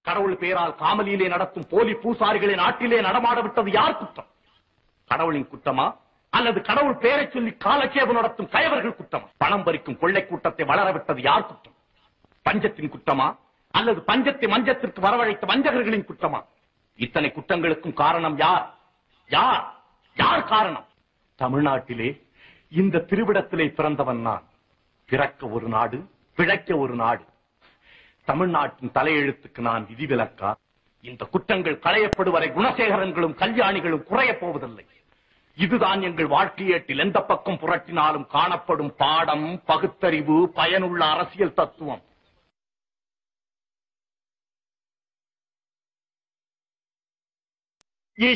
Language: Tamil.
கடவுள் பெயரால் காமலியிலே நடத்தும் போலி பூசாரிகளை நாட்டிலே நடமாட விட்டது யார் குற்றம் கடவுளின் குற்றமா அல்லது கடவுள் பெயரை சொல்லி காலட்சேபம் நடத்தும் கயவர்கள் குற்றமா பணம் பறிக்கும் கொள்ளை கூட்டத்தை வளர விட்டது யார் குற்றம் பஞ்சத்தின் குற்றமா அல்லது பஞ்சத்தை மஞ்சத்திற்கு வரவழைத்த வஞ்சகர்களின் குற்றமா இத்தனை குற்றங்களுக்கும் காரணம் யார் யார் யார் காரணம் தமிழ்நாட்டிலே இந்த திருவிடத்திலே பிறந்தவன் நான் பிறக்க ஒரு நாடு பிழைக்க ஒரு நாடு தமிழ்நாட்டின் தலையெழுத்துக்கு நான் விதிவிலக்கா இந்த குற்றங்கள் களையப்படுவரை குணசேகரன்களும் கல்யாணிகளும் குறையப் போவதில்லை இதுதான் எங்கள் வாழ்க்கையேட்டில் எந்த பக்கம் புரட்டினாலும் காணப்படும் பாடம் பகுத்தறிவு பயனுள்ள அரசியல் தத்துவம்